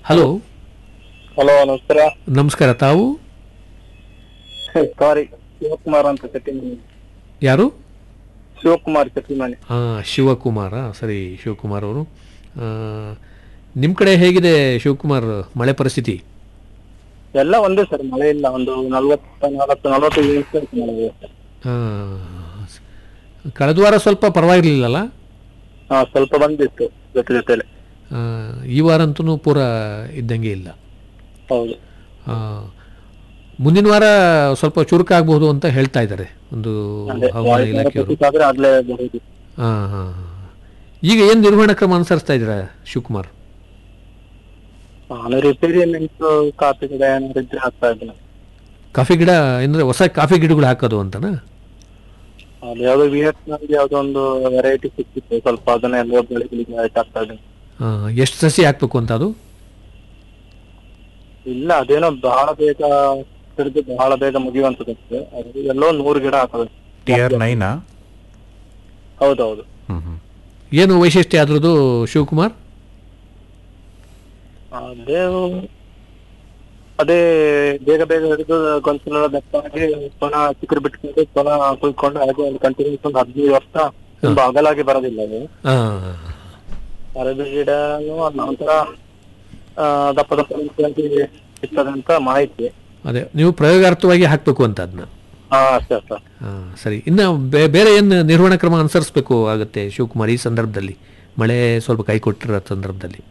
Hello hello ನಮಸ್ಕಾರ ನಮಸ್ಕಾರ ತಾವು ಸಾರಿ ಶಿವಕುಮಾರ್ ಅಂತ ಚಟ್ಟಿಮನಿ ಯಾರು ಶಿವಕುಮಾರ್ ಚಟ್ಟಿಮನಿ ಆ, ಶಿವಕುಮಾರ ಸರಿ ಶಿವಕುಮಾರ್ ಅವರು ನಿಮ್ಮ ಕಡೆ ಹೇಗಿದೆ ಶಿವಕುಮಾರ್ ಮಳೆ ಪರಿಸ್ಥಿತಿ ಎಲ್ಲ ಒಂದೇ ಸರ್ ಮಳೆ ಇಲ್ಲ ಒಂದು ನಲ್ವತ್ತ ನಲವತ್ತು ನಲವತ್ತೈದು ನಿಮಿಷ ಆಯ್ತು ಮಳೆ ಇವತ್ತು. ಆ, ಕಳೆದ ವಾರ ಸ್ವಲ್ಪ ಪರವಾಗಿರ್ಲಿಲ್ಲಲ್ಲ ಹಾ ಸ್ವಲ್ಪ ಬಂದಿತ್ತು ಜೊತೆ ಜೊತೆಲೆ ಆ, ಈ ವಾರ ಅಂತೂ ಪೂರ ಇದ್ದಂಗೆ ಇಲ್ಲ ಹೌದು ಆ, ಮುಂದಿನ ವಾರ ಸ್ವಲ್ಪ ಚುರುಕಾಗಬಹುದು ಅಂತ ಹೇಳ್ತಾ ಇದ್ದಾರೆ ಒಂದು ಅದೇ ಹವಾಮಾನ ಇಲಾಖೆಯವರು ಆದ್ರೆ ಆಗ್ಲೇ ಬರೋದು ಹಾಂ ಹಾಂ ಈಗ ಏನು ನಿರ್ವಹಣಾ ಕ್ರಮ ಅನುಸರಿಸ್ತಾ ಇದ್ದೀರಾ ಶಿವಕುಮಾರ್ ನಾನು ರಿಪೇರಿ ಮೆಣಸು ಕಾಫಿ ಗಿಡ ಏನಾದ್ರು ಇದ್ರೆ ಹಾಕ್ತಾ ಇದ್ದೀನಿ ಕಾಫಿ ಗಿಡ ಅಂದರೆ ಹೊಸ ಕಾಫಿ ಗಿಡಗಳು ಹಾಕೋದು ಅಂತನಾ ಅದು ಯಾವ್ದೋ ವಿಯೆಟ್ನಾಮ್ಗೆ ಯಾವ್ದೋ ಒಂದು ವೆರೈಟಿ ಸಿಕ್ಕಿತ್ತು ಸ್ವಲ್ಪ ಅದನ್ನ ಎಲ್ಲ ಬೆಳೆಗಳಿಗೆ ಹಾಕ್ತಾ ಇದ್ದೀನಿ ಎಷ್ಟು ಸಸಿ ಹಾಕ್ಬೇಕು ಅಂತ ಅದು ಇಲ್ಲ ಅದೇನೋ ಬಹಳ ಬೇಗ ಹಿಡಿದು ಬಹಳ ಬೇಗ ಮುಗಿಯುವಂತದ್ದು ಅದು ಎಲ್ಲೋ ನೂರು ಗಿಡ ಹಾಕೋದು ಟಿ ಆರ್ ನೈನಾ ಹೌದೌದು ಹ್ಮ್ ಹ್ಮ್ ಏನು ವೈಶಿಷ್ಟ್ಯ ಅದ್ರದ್ದು ಶಿವಕುಮಾರ್ ಅದೇ ಅದೇ ಬೇಗ ಬೇಗ ಹಿಡಿದು ಗೊಂಚಲ ದಪ್ಪಾಗಿ ಪುನಃ ಚಿಕ್ಕರು ಬಿಟ್ಕೊಂಡು ಪುನಃ ಕುಯ್ಕೊಂಡು ಹಾಗೆ ಒಂದು ಕಂಟಿನ್ಯೂಸ್ ಒಂದು ಹದಿನೈದು ವರ್ಷ ತುಂಬಾ ಅಗಲಾಗಿ ಬರೋದಿಲ್ಲ ಅದು ಹಾಂ ಅರಬಿ ಗಿಡನು ಒಂಥರ ಆ, ದಪ್ಪ ದಪ್ಪ ನಿಂತ್ಕೊಂಡು ಸಿಗ್ತದೆ ಅಂತ ಮಾಹಿತಿ ಅದೇ ನೀವು ಪ್ರಯೋಗಾರ್ಥವಾಗಿ ಹಾಕಬೇಕು ಅಂತ ಅದನ್ನ ಹಾ ಅಷ್ಟೇ ಸರ್ ಹಾಂ ಸರಿ ಇನ್ನು ಬೇ- ಬೇರೆ ಏನು ನಿರ್ವಹಣಾ ಕ್ರಮ ಅನುಸರಿಸಬೇಕು ಆಗುತ್ತೆ ಶಿವಕುಮಾರ್ ಈ ಸಂದರ್ಭದಲ್ಲಿ ಮಳೆ ಸ್ವಲ್ಪ ಕೈ ಕೊಟ್ಟಿರೋ ಸಂದರ್ಭದಲ್ಲಿ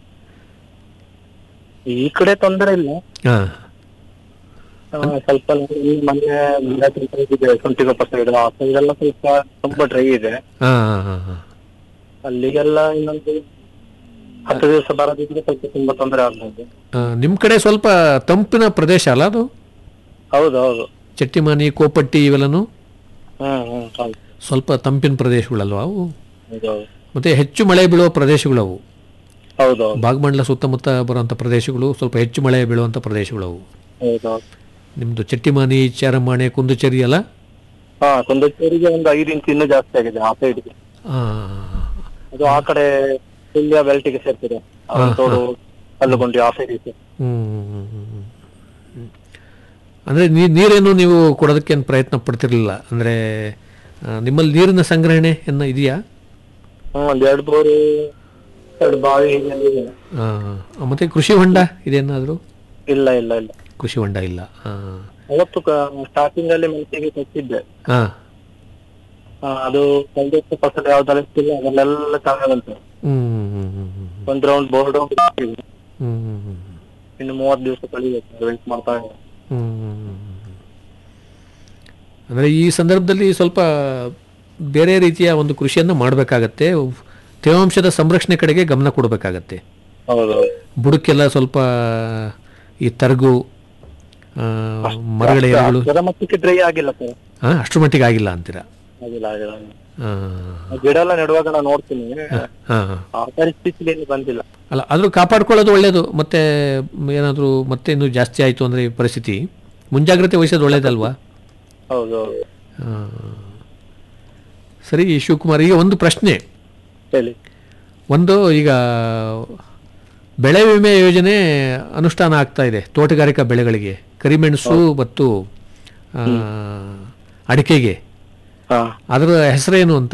ಈ ಕಡೆ ತೊಂದರೆ ಇಲ್ಲ ಹಾಂ ಆ, ಸ್ವಲ್ಪ ಈ ಮೊನ್ನೆ ಮಿರಾಕಲ್ side ಇದೆ ಶುಂಠಿಗೊಪ್ಪ ಸೈಡ್ ಆ ಸೈಡ್ ಎಲ್ಲ ಸ್ವಲ್ಪ ತುಂಬಾ ಡ್ರೈ ಇದೆ ಹಾಂ ಹಾಂ ಹಾಂ ಹಾಂ ಅಲ್ಲಿಗೆಲ್ಲ ಇನ್ನೊಂದು ಹತ್ತು ದಿವಸ ಬರೋದಿದ್ರೆ ಸ್ವಲ್ಪ ತುಂಬಾ ತೊಂದರೆ ಆಗ್ಬೋದು ನಿಮ್ಮ ಕಡೆ ಸ್ವಲ್ಪ ತಂಪಿನ ಪ್ರದೇಶ ಅಲ್ಲ ಅದು ಹೌದು ಹೌದು ಚಟ್ಟಿಮಾನಿ ಕೋಪಟ್ಟಿ ಇವೆಲ್ಲನೂ ಹ್ಮ್ ಹ್ಮ್ ಹೌದು ಸ್ವಲ್ಪ ತಂಪಿನ ಪ್ರದೇಶಗಳಲ್ವ ಅವು ಹೌದು ಹೌದು ಮತ್ತು ಹೆಚ್ಚು ಮಳೆ ಬೀಳುವ ಪ್ರದೇಶಗಳು ಅವು ಹೌದು ಹೌದು ಭಾಗಮಂಡಲ ಸುತ್ತಮುತ್ತ ಬರುವಂಥ ಪ್ರದೇಶಗಳು ಸ್ವಲ್ಪ ಹೆಚ್ಚು ಮಳೆ ಬೀಳುವಂಥ ಪ್ರದೇಶಗಳು ಅವು ಹೌದು ಹೌದು ನಿಮ್ಮದು ಚಟ್ಟಿಮಾನಿ ಚಾರಮಾಣೆ ಕುಂದುಚೇರಿ ಅಲ್ಲ ಹಾ ಕುಂದಚೇರಿಗೆ ಒಂದು ಐದು ಇಂಚ್ ಇನ್ನೂ ಜಾಸ್ತಿ ಆಗಿದೆ ಆ ಸೈಡ್ಗೆ ಅದು ಆ ಕಡೆ ಸುಳ್ಯ ಬೆಲ್ಟಿಗೆ ಸೇರ್ತಿದೆ ತೋಡು ಕಲ್ಲುಗುಂಡಿ ಆ ಸೈಡ್ ಇದೆ ಅಂದರೆ ನೀ ನೀರೇನು ನೀವು ಕೊಡೋದಕ್ಕೇನು ಪ್ರಯತ್ನ ಪಡ್ತಿರ್ಲಿಲ್ಲ ಅಂದರೆ ನಿಮ್ಮಲ್ಲಿ ನೀರಿನ ಸಂಗ್ರಹಣೆ ಎನ್ನ ಇದೆಯಾ ಹ್ಮ್ ಒಂದ್ ಎರಡು ಬೋರು ಎರಡು ಬಾವಿ ಹೀಗೆ ಇದೆ. ಆ, ಮತ್ತೆ ಕೃಷಿ ಹೊಂಡ ಇದೇನಾದರೂ ಇಲ್ಲ ಇಲ್ಲ ಇಲ್ಲ ಕೃಷಿ ಹೊಂಡ ಇಲ್ಲ ಹಾಂ ಅವತ್ತು ಸ್ಟಾರ್ಟಿಂಗ್ ಅಲ್ಲಿ ಮೆಣಸಿಗೆ ಕೊಟ್ಟಿದ್ದೆ ಹಾಂ ಆ, ಅದು ಕಳೆದ ವರ್ಷ ಫಸಲು ಯಾವ್ದೆಲ್ಲ ಇತ್ತಿಲ್ಲ ಅದನ್ನೆಲ್ಲ ಚೆನ್ನಾಗಿ ಬಂತು ಹ್ಞೂ ಹ್ಞೂ ಹ್ಞೂ ಹ್ಞೂ ಒಂದ್ ರೌಂಡ್ ಬೋರ್ಡ್ ಹ್ಞೂ ಹ್ಞೂ ಹ್ಞೂ ಇನ್ನು ಮೂವತ್ತು ದಿವಸ ಕಳಿಬೇಕು ವೆಯ್ಟ್ ಮಾಡ್ತಾ ಇದ್ದೀನಿ. ಅಂದರೆ ಈ ಸಂದರ್ಭದಲ್ಲಿ ಸ್ವಲ್ಪ ಬೇರೆ ರೀತಿಯ ಒಂದು ಕೃಷಿಯನ್ನು ಮಾಡಬೇಕಾಗತ್ತೆ ತೇವಾಂಶದ ಸಂರಕ್ಷಣೆ ಕಡೆಗೆ ಗಮನ ಕೊಡಬೇಕಾಗತ್ತೆ ಹೌದು ಬುಡಕ್ಕೆಲ್ಲ ಸ್ವಲ್ಪ ಈ ತರಗು ಆ, ಮರಗಳ ಎಲೆಗಳು ಅದರ ಮಟ್ಟಕ್ಕೆ ಡ್ರೈ ಆಗಿಲ್ಲ ಸರ್ ಹಾಂ ಅಷ್ಟರ ಮಟ್ಟಿಗೆ ಆಗಿಲ್ಲ ಅಂತೀರಾ ಆಗಿಲ್ಲ ಆಗಿಲ್ಲ ಹಾಂ ಆ ಗಿಡ ಎಲ್ಲ ನೆಡುವಾಗ ನಾನು ನೋಡ್ತೀನಿ ಹಾಂ ಆ ಪರಿಸ್ಥಿತಿಲಿ ಏನು ಬಂದಿಲ್ಲ ಅಲ್ಲ ಆದರೂ ಕಾಪಾಡ್ಕೊಳ್ಳೋದು ಒಳ್ಳೆಯದು ಮತ್ತೆ ಏನಾದರೂ ಮತ್ತೆ ಇನ್ನೂ ಜಾಸ್ತಿ ಆಯಿತು ಅಂದರೆ ಈ ಪರಿಸ್ಥಿತಿ ಮುಂಜಾಗ್ರತೆ ವಹಿಸೋದು ಒಳ್ಳೇದಲ್ವಾ ಹೌದು ಹೌದು ಆ, ಸರಿ ಶಿವಕುಮಾರ್ ಈಗ ಒಂದು ಪ್ರಶ್ನೆ ಹೇಳಿ ಒಂದು ಈಗ ಬೆಳೆ ವಿಮೆ ಯೋಜನೆ ಅನುಷ್ಠಾನ ಆಗ್ತಾ ಇದೆ ತೋಟಗಾರಿಕಾ ಬೆಳೆಗಳಿಗೆ ಕರಿಮೆಣಸು ಮತ್ತು ಆ, ಅಡಿಕೆಗೆ ಹಾ ಅದರ ಹೆಸರೇನು ಅಂತ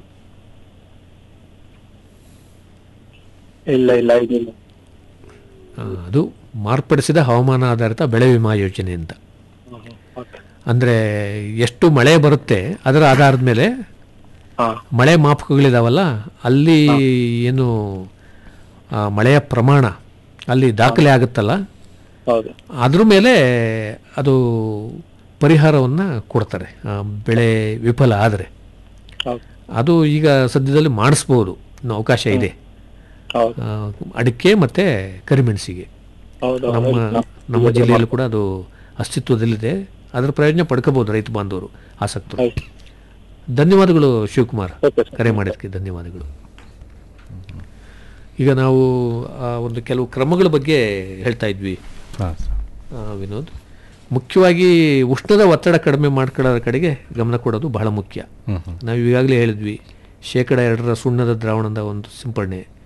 ಇಲ್ಲ ಇಲ್ಲ ಇದಿಲ್ಲ ಆ, ಅದು ಮಾರ್ಪಡಿಸಿದ ಹವಾಮಾನ ಆಧಾರಿತ ಬೆಳೆ ವಿಮಾ ಯೋಜನೆ ಅಂತ ಓಕೆ ಅಂದರೆ ಎಷ್ಟು ಮಳೆ ಬರುತ್ತೆ ಅದರ ಆಧಾರದ ಮೇಲೆ ಹಾ ಮಳೆ ಮಾಪಕಗಳಿದಾವಲ್ಲ ಅಲ್ಲಿ ಏನು ಆ, ಮಳೆಯ ಪ್ರಮಾಣ ಅಲ್ಲಿ ದಾಖಲೆ ಆಗುತ್ತಲ್ಲ ಹೌದು ಅದ್ರ ಮೇಲೆ ಅದು ಪರಿಹಾರವನ್ನು ಕೊಡ್ತಾರೆ ಆ, ಬೆಳೆ ವಿಫಲ ಆದರೆ ಹೌದು ಅದು ಈಗ ಸದ್ಯದಲ್ಲಿ ಮಾಡಿಸ್ಬೋದು ಇನ್ನು ಅವಕಾಶ ಇದೆ ಹೌದು ಆ, ಅಡಿಕೆ ಮತ್ತು ಕರಿಮೆಣಸಿಗೆ ಹೌದು ನಮ್ಮ ನಮ್ಮ ಜಿಲ್ಲೆಯಲ್ಲೂ ಕೂಡ ಅದು ಅಸ್ತಿತ್ವದಲ್ಲಿದೆ ಅದರ ಪ್ರಯೋಜನ ಪಡ್ಕೋಬೋದು ರೈತ ಬಾಂಧವರು ಆಸಕ್ತರು ಹೌದು ಧನ್ಯವಾದಗಳು ಶಿವಕುಮಾರ್ ಓಕೆ ಸರ್ ಕರೆ ಮಾಡಿದ್ದಕ್ಕೆ ಧನ್ಯವಾದಗಳು ಈಗ ನಾವು ಆ, ಒಂದು ಕೆಲವು ಕ್ರಮಗಳ ಬಗ್ಗೆ ಹೇಳ್ತಾ ಇದ್ವಿ ಹಾಂ ಸರ್ ಆ, ವಿನೋದ್ ಮುಖ್ಯವಾಗಿ ಉಷ್ಣದ ಒತ್ತಡ ಕಡಿಮೆ ಮಾಡ್ಕೊಳ್ಳೋದ್ರ ಕಡೆಗೆ ಗಮನ ಕೊಡೋದು ಬಹಳ ಮುಖ್ಯ ಹ್ಮ್ ಹ್ಮ್ ನಾವು ಈಗಾಗಲೇ ಹೇಳಿದ್ವಿ ಶೇಕಡ ಎರಡರ ಸುಣ್ಣದ ದ್ರಾವಣದ ಒಂದು ಸಿಂಪಡಣೆ